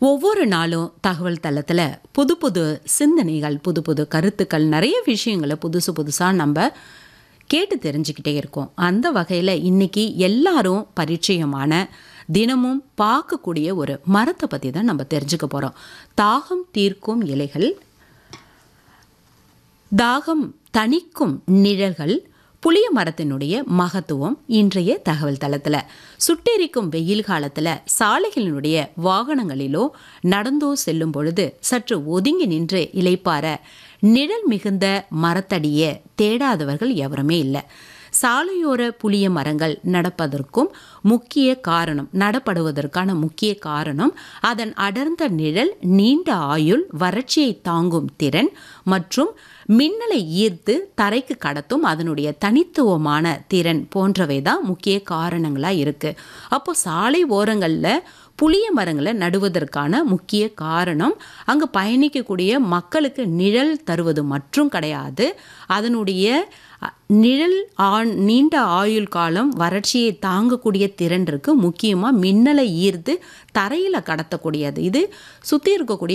ஒவ்வொரு நாளும் தகவல் தளத்தில் புது புது சிந்தனைகள் புது புது கருத்துக்கள் நிறைய விஷயங்களை புதுசு புதுசாக நம்ம கேட்டு தெரிஞ்சுக்கிட்டே இருக்கோம் அந்த வகையில் இன்னைக்கு எல்லாரும் பரிச்சயமான தினமும் பார்க்கக்கூடிய ஒரு மரத்தை பற்றி தான் நம்ம தெரிஞ்சுக்க போகிறோம் தாகம் தீர்க்கும் இலைகள் தாகம் தணிக்கும் நிழல்கள் புளிய மரத்தினுடைய மகத்துவம் இன்றைய தகவல் தளத்தில் சுட்டெரிக்கும் வெயில் காலத்தில் சாலைகளினுடைய வாகனங்களிலோ நடந்தோ செல்லும் பொழுது சற்று ஒதுங்கி நின்று இலைப்பார நிழல் மிகுந்த மரத்தடியை தேடாதவர்கள் எவருமே இல்லை சாலையோர புளிய மரங்கள் நடப்பதற்கும் முக்கிய காரணம் நடப்படுவதற்கான முக்கிய காரணம் அதன் அடர்ந்த நிழல் நீண்ட ஆயுள் வறட்சியை தாங்கும் திறன் மற்றும் மின்னலை ஈர்த்து தரைக்கு கடத்தும் அதனுடைய தனித்துவமான திறன் போன்றவை தான் முக்கிய காரணங்களாக இருக்குது அப்போ சாலை ஓரங்களில் புளிய மரங்களை நடுவதற்கான முக்கிய காரணம் அங்கே பயணிக்கக்கூடிய மக்களுக்கு நிழல் தருவது மற்றும் கிடையாது அதனுடைய நிழல் ஆண் நீண்ட ஆயுள் காலம் வறட்சியை தாங்கக்கூடிய திறன் இருக்கு முக்கியமாக மின்னலை ஈர்த்து தரையில் கடத்தக்கூடியது இது சுற்றி இருக்கக்கூடிய